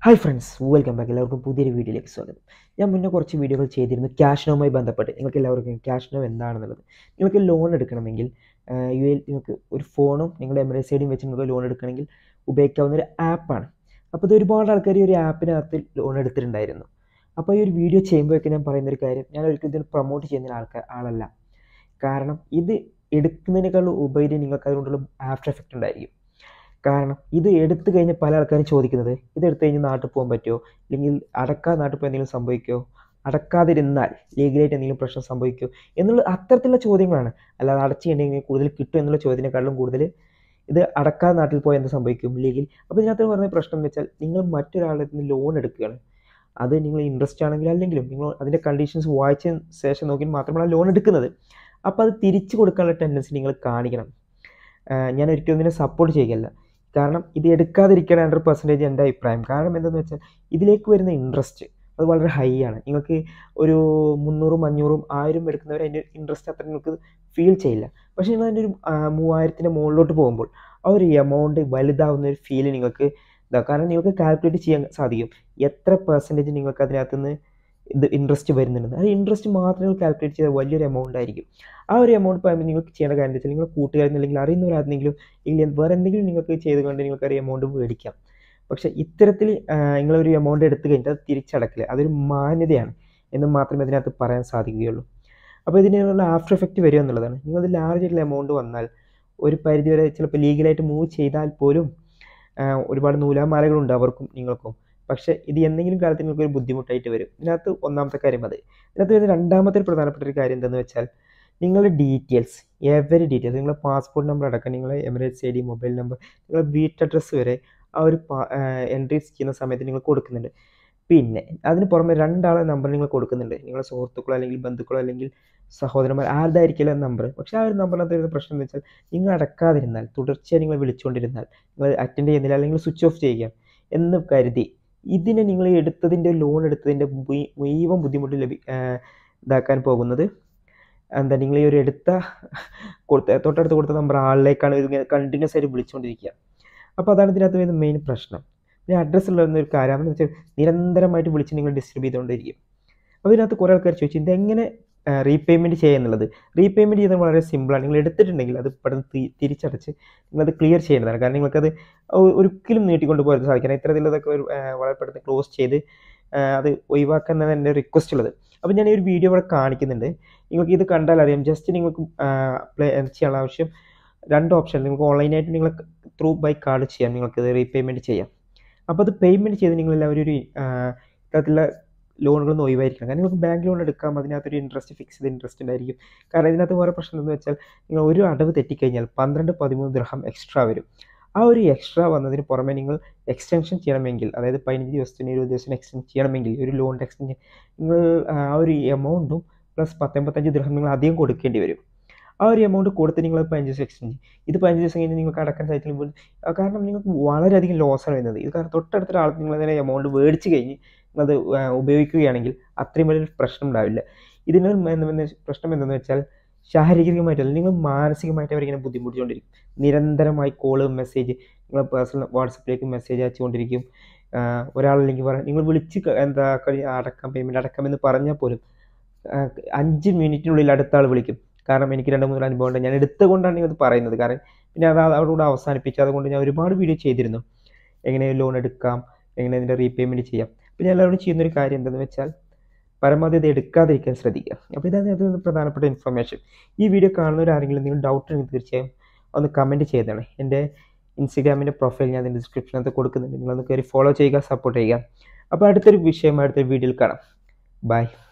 hi friends welcome back എല്ലാവർക്കും പുതിയൊരു വീഡിയോയിലേക്ക് സ്വാഗതം ഞാൻ മുന്നേ കുറച്ച് വീഡിയോകൾ ചെയ്തിരുന്നു ക്യാഷ് നോവുമായി ബന്ധപ്പെട്ട് നിങ്ങൾക്ക് എല്ലാവർക്കും ക്യാഷ് നോ എന്താണെന്നുള്ളത് നിങ്ങൾക്ക് ലോൺ എടുക്കണമെങ്കിൽ യു എൽ നിങ്ങൾക്ക് ഒരു ഫോണും നിങ്ങളുടെ എമറേസ് ഐ ഡിയും വെച്ച് നിങ്ങൾക്ക് ലോൺ എടുക്കണമെങ്കിൽ ഉപയോഗിക്കാവുന്ന ഒരു ആപ്പാണ് അപ്പോൾ ഇത് ഒരുപാട് ആൾക്കാർ ഈ ഒരു ആപ്പിനകത്ത് ലോൺ എടുത്തിട്ടുണ്ടായിരുന്നു അപ്പോൾ ഈ ഒരു വീഡിയോ ചെയ്യുമ്പോഴൊക്കെ ഞാൻ പറയുന്ന ഒരു കാര്യം ഞാൻ ഒരിക്കലും ഇതിന് പ്രൊമോട്ട് ചെയ്യുന്ന ആൾക്കാർ ആളല്ല കാരണം ഇത് എടുക്കുന്നതിനേക്കാൾ ഉപരി നിങ്ങൾക്ക് അതുകൊണ്ടുള്ള ആഫ്റ്റർ എഫക്റ്റ് ഉണ്ടായിരിക്കും കാരണം ഇത് എടുത്തു കഴിഞ്ഞ് പല ആൾക്കാരും ചോദിക്കുന്നത് ഇത് എടുത്തു കഴിഞ്ഞ് നാട്ടിൽ പോകാൻ പറ്റുമോ അല്ലെങ്കിൽ അടക്കാതെ നാട്ടിൽ പോയി എന്തെങ്കിലും സംഭവിക്കുമോ അടക്കാതിരുന്നാൽ ലീഗലായിട്ട് എന്തെങ്കിലും പ്രശ്നം സംഭവിക്കുമോ എന്നുള്ള അത്തരത്തിലുള്ള ചോദ്യങ്ങളാണ് അല്ലാതെ അടച്ചിട്ടുണ്ടെങ്കിൽ കൂടുതൽ കിട്ടും എന്നുള്ള ചോദ്യത്തിനെക്കാളും കൂടുതൽ ഇത് അടക്കാതെ നാട്ടിൽ പോയാൽ എന്ത് സംഭവിക്കും ലീഗൽ അപ്പോൾ ഇതിനകത്ത് പറഞ്ഞ പ്രശ്നം എന്ന് വെച്ചാൽ നിങ്ങൾ മറ്റൊരാളുടെ നിന്ന് ലോൺ എടുക്കുകയാണ് അത് നിങ്ങൾ ഇൻട്രസ്റ്റ് ആണെങ്കിൽ അല്ലെങ്കിലും നിങ്ങൾ അതിൻ്റെ കണ്ടീഷൻസ് വായിച്ച ശേഷം നോക്കി മാത്രമാണ് ലോൺ എടുക്കുന്നത് അപ്പോൾ അത് തിരിച്ചു കൊടുക്കാനുള്ള ടെൻഡൻസി നിങ്ങൾ കാണിക്കണം ഞാൻ ഒരിക്കലും ഇതിനെ സപ്പോർട്ട് ചെയ്യുകയല്ല കാരണം ഇത് എടുക്കാതിരിക്കണം ഹൺഡ്രഡ് പെർസെൻറ്റേജ് എൻ്റെ അഭിപ്രായം കാരണം എന്താണെന്ന് വെച്ചാൽ ഇതിലേക്ക് വരുന്ന ഇൻട്രസ്റ്റ് അത് വളരെ ഹൈ ആണ് നിങ്ങൾക്ക് ഒരു മുന്നൂറും അഞ്ഞൂറും ആയിരം എടുക്കുന്നവർ അതിൻ്റെ ഇൻട്രസ്റ്റ് അത്ര നിങ്ങൾക്ക് ഫീൽ ചെയ്യില്ല പക്ഷേ നിങ്ങൾ അതിൻ്റെ ഒരു മൂവായിരത്തിൻ്റെ മുകളിലോട്ട് പോകുമ്പോൾ ആ ഒരു എമൗണ്ട് വലുതാവുന്ന ഒരു ഫീൽ നിങ്ങൾക്ക് ഇതാ കാരണം നിങ്ങൾക്ക് കാൽക്കുലേറ്റ് ചെയ്യാൻ സാധിക്കും എത്ര പെർസെൻറ്റേജ് നിങ്ങൾക്ക് അതിനകത്ത് നിന്ന് ഇത് ഇൻട്രസ്റ്റ് വരുന്നുണ്ട് ആ ഇൻട്രസ്റ്റ് മാത്രം നിങ്ങൾ കാൽക്കുലേറ്റ് ചെയ്താൽ വലിയൊരു എമൗണ്ട് ആയിരിക്കും ആ ഒരു എമൗണ്ട് പറയുമ്പോൾ നിങ്ങൾക്ക് ചെയ്യേണ്ട കാര്യം വെച്ചാൽ നിങ്ങൾ കൂട്ടുകാരിൽ അല്ലെങ്കിൽ അറിയുന്നവരാണെങ്കിലും ഇല്ലെങ്കിൽ വേറെ എന്തെങ്കിലും നിങ്ങൾക്ക് ചെയ്തുകൊണ്ട് നിങ്ങൾക്ക് ഒരു എമൗണ്ട് മേടിക്കാം പക്ഷേ ഇത്തരത്തിൽ നിങ്ങളൊരു എമൗണ്ട് എടുത്തു കഴിഞ്ഞാൽ അത് തിരിച്ചടക്കില്ല അതൊരു മാന്യതയാണ് എന്ന് മാത്രമേ അതിനകത്ത് പറയാൻ സാധിക്കുകയുള്ളൂ അപ്പോൾ ഇതിനുള്ള ആഫ്റ്റർ എഫക്റ്റ് വരിക എന്നുള്ളതാണ് നിങ്ങൾ ലാർജ് ആയിട്ടുള്ള എമൗണ്ട് വന്നാൽ ഒരു പരിധിവരെ ചിലപ്പോൾ ലീഗലായിട്ട് മൂവ് ചെയ്താൽ പോലും ഒരുപാട് നൂലാമാലകളുണ്ട് അവർക്കും നിങ്ങൾക്കും പക്ഷേ ഇത് എന്തെങ്കിലും കാലത്ത് നിങ്ങൾക്ക് ഒരു ബുദ്ധിമുട്ടായിട്ട് വരും ഇതിനകത്ത് ഒന്നാമത്തെ കാര്യം അത് ഇതിനകത്ത് വരുന്ന രണ്ടാമത്തെ ഒരു പ്രധാനപ്പെട്ട ഒരു കാര്യം എന്താണെന്ന് വെച്ചാൽ നിങ്ങളുടെ ഡീറ്റെയിൽസ് എവരി ഡീറ്റെയിൽസ് നിങ്ങളുടെ പാസ്പോർട്ട് നമ്പർ അടക്കം നിങ്ങളുടെ Emirates I D mobile number നിങ്ങളുടെ വീട്ട് അഡ്രസ്സ് വരെ ആ ഒരു എൻട്രീസ് ചെയ്യുന്ന സമയത്ത് നിങ്ങൾ കൊടുക്കുന്നുണ്ട് പിന്നെ അതിന് പുറമെ രണ്ടാളെ നമ്പർ നിങ്ങൾ കൊടുക്കുന്നുണ്ട് നിങ്ങളുടെ സുഹൃത്തുക്കളോ അല്ലെങ്കിൽ ബന്ധുക്കളോ അല്ലെങ്കിൽ സഹോദരന്മാർ ആരുതായിരിക്കില്ല നമ്പർ പക്ഷേ ആ ഒരു നമ്പറിനകത്ത് വരുന്ന പ്രശ്നം എന്ന് വെച്ചാൽ നിങ്ങൾ അടക്കാതിരുന്നാൽ തുടർച്ചയായി നിങ്ങൾ വിളിച്ചുകൊണ്ടിരുന്നാൽ നിങ്ങൾ അറ്റൻഡ് ചെയ്യുന്നില്ല അല്ലെങ്കിൽ സ്വിച്ച് ഓഫ് ചെയ്യുക എന്ന് കരുതി ഇതിനെ നിങ്ങൾ എടുത്തതിൻ്റെ ലോൺ എടുത്തതിൻ്റെ മുഴുവൻ ബുദ്ധിമുട്ട് ലഭി ഇതാക്കാൻ പോകുന്നത് എന്താ നിങ്ങൾ ഈ ഒരു എടുത്ത കൊടുത്ത തൊട്ടടുത്ത് കൊടുത്ത നമ്പർ ആളിലേക്കാണ് ഇത് കണ്ടിന്യൂസ് ആയിട്ട് വിളിച്ചുകൊണ്ടിരിക്കുക അപ്പോൾ അതാണ് ഇതിനകത്ത് വരുന്ന മെയിൻ പ്രശ്നം പിന്നെ അഡ്രസ്സ് ഉള്ള ഒരു കാര്യമെന്ന് വെച്ചാൽ നിരന്തരമായിട്ട് വിളിച്ച് നിങ്ങൾ ഡിസ്റ്റർബ് ചെയ്തുകൊണ്ടിരിക്കും അപ്പോൾ ഇതിനകത്ത് കുറേ ആൾക്കാർ ചോദിച്ചു ഇതെങ്ങനെ റീപേയ്മെൻറ്റ് ചെയ്യുക എന്നുള്ളത് റീപേയ്മെൻറ്റ് ചെയ്യുന്നത് വളരെ സിമ്പിളാണ് നിങ്ങൾ എടുത്തിട്ടുണ്ടെങ്കിൽ അത് പെട്ടെന്ന് തിരിച്ചടച്ച് നിങ്ങളത് ക്ലിയർ ചെയ്യേണ്ടതാണ് കാരണം നിങ്ങൾക്കത് ഒരിക്കലും നീട്ടിക്കൊണ്ട് പോകാൻ സാധിക്കണം ഇത്തരത്തിലുള്ളതൊക്കെ ഒരു വളരെ പെട്ടെന്ന് ക്ലോസ് ചെയ്ത് അത് ഒഴിവാക്കാൻ എന്നാണ് എൻ്റെ റിക്വസ്റ്റ് ഉള്ളത് അപ്പോൾ ഞാൻ ഈ ഒരു വീഡിയോ ഇവിടെ കാണിക്കുന്നുണ്ട് നിങ്ങൾക്ക് ഇത് കണ്ടാൽ അറിയാം ജസ്റ്റ് നിങ്ങൾക്ക് പ്ലേ ചെയ്യാനുള്ള ആവശ്യം രണ്ട് ഓപ്ഷൻ നിങ്ങൾക്ക് ഓൺലൈനായിട്ട് നിങ്ങൾ ത്രൂ ബൈ കാർഡ് ചെയ്യാം നിങ്ങൾക്കിത് റീപേയ്മെൻറ്റ് ചെയ്യാം അപ്പോൾ അത് പേയ്മെൻറ്റ് ചെയ്ത് നിങ്ങളെല്ലാവരും ഒരു ഇത്തരത്തിലുള്ള ലോണുകൾ നിന്ന് ഒഴിവായിരിക്കണം കാരണം നിങ്ങൾക്ക് ബാങ്ക് ലോൺ എടുക്കാം അതിനകത്തൊരു ഇൻട്രസ്റ്റ് ഫിക്സ് ചെയ്ത ഇൻട്രസ്റ്റ് ഉണ്ടായിരിക്കും കാരണം ഇതിനകത്ത് വേറെ പ്രശ്നം എന്ന് വെച്ചാൽ നിങ്ങൾ ഒരു അടവ് തെറ്റിക്കഴിഞ്ഞാൽ പന്ത്രണ്ട് പതിമൂന്ന് ദൃഹം എക്സ്ട്രാ വരും ആ ഒരു എക്സ്ട്രാ വന്നതിന് പുറമെ നിങ്ങൾ എക്സ്റ്റൻഷൻ ചെയ്യണമെങ്കിൽ അതായത് പതിനഞ്ച് ദിവസത്തിന് ഇരുപത് ദിവസത്തിന് എക്സ്റ്റെൻഡ് ചെയ്യണമെങ്കിൽ ഒരു ലോണിൻ്റെ എക്സ്റ്റെൻഷൻ നിങ്ങൾ ആ ഒരു എമൗണ്ടും പ്ലസ് പത്തൊമ്പത്തഞ്ച് ദൃഹം നിങ്ങൾ അധികം കൊടുക്കേണ്ടി വരും ആ ഒരു എമൗണ്ട് കൊടുത്ത് നിങ്ങൾ പതിനഞ്ച് ദിവസം എക്സ്റ്റെൻഡ് ചെയ്യും ഇത് പതിനഞ്ച് ദിവസം കഴിഞ്ഞ് നിങ്ങൾക്ക് അടക്കാൻ സാധിച്ചില്ല കാരണം നിങ്ങൾക്ക് വളരെയധികം ലോസാണ് വരുന്നത് ഇത് കാരണം തൊട്ടടുത്ത ഒരാൾ നിങ്ങൾ അതിനെ എമൗണ്ട് മേടിച്ച് കഴിഞ്ഞ് അത് ഉപയോഗിക്കുകയാണെങ്കിൽ അത്രയും വലിയൊരു പ്രശ്നം ഉണ്ടാവില്ല ഇതിന് പ്രശ്നം എന്തെന്ന് വെച്ചാൽ ശാരീരികമായിട്ടല്ല നിങ്ങൾ മാനസികമായിട്ട് അവരിങ്ങനെ ബുദ്ധിമുട്ടിച്ചുകൊണ്ടിരിക്കും നിരന്തരമായി കോള് മെസ്സേജ് നിങ്ങൾ പേഴ്സണൽ വാട്സപ്പിലേക്ക് മെസ്സേജ് അയച്ചുകൊണ്ടിരിക്കും ഒരാളല്ലെങ്കിൽ പറയാം നിങ്ങൾ വിളിച്ച് എന്താ അടക്കാം പേയ്മെൻറ്റ് അടക്കാം എന്ന് പറഞ്ഞാൽ പോലും അഞ്ച് മിനിറ്റിനുള്ളിൽ അടുത്ത ആൾ വിളിക്കും കാരണം എനിക്ക് രണ്ട് മൂന്ന് അനുഭവം ഉണ്ട് ഞാൻ എടുത്തുകൊണ്ടാണ് ഇത് പറയുന്നത് കാരണം പിന്നെ അത് അവരോട് അവസാനിപ്പിച്ചു അതുകൊണ്ട് ഞാൻ ഒരുപാട് വീഡിയോ ചെയ്തിരുന്നു എങ്ങനെ ലോൺ എടുക്കാം എങ്ങനെ അതിൻ്റെ റീപേയ്മെൻറ്റ് ചെയ്യാം അപ്പോൾ ഞാൻ എല്ലാവരോടും ചെയ്യുന്നൊരു കാര്യം എന്താണെന്ന് വെച്ചാൽ പരമാവധി ഇത് എടുക്കാതിരിക്കാൻ ശ്രദ്ധിക്കുക അപ്പോൾ ഇതാണ് അതിൽ പ്രധാനപ്പെട്ട ഇൻഫർമേഷൻ ഈ വീഡിയോ കാണുന്നവരാരെങ്കിലും എന്തെങ്കിലും ഡൗട്ട് ഉണ്ടെങ്കിൽ തീർച്ചയായും ഒന്ന് കമൻറ്റ് ചെയ്തതാണ് എൻ്റെ ഇൻസ്റ്റഗ്രാമിൻ്റെ പ്രൊഫൈൽ ഞാൻ അതിൻ്റെ ഡിസ്ക്രിപ്ഷനകത്ത് കൊടുക്കുന്നുണ്ട് നിങ്ങളൊന്ന് കയറി ഫോളോ ചെയ്യുക സപ്പോർട്ട് ചെയ്യുക അപ്പോൾ അടുത്തൊരു വിഷയം അടുത്തൊരു വീഡിയോയിൽ കാണാം ബൈ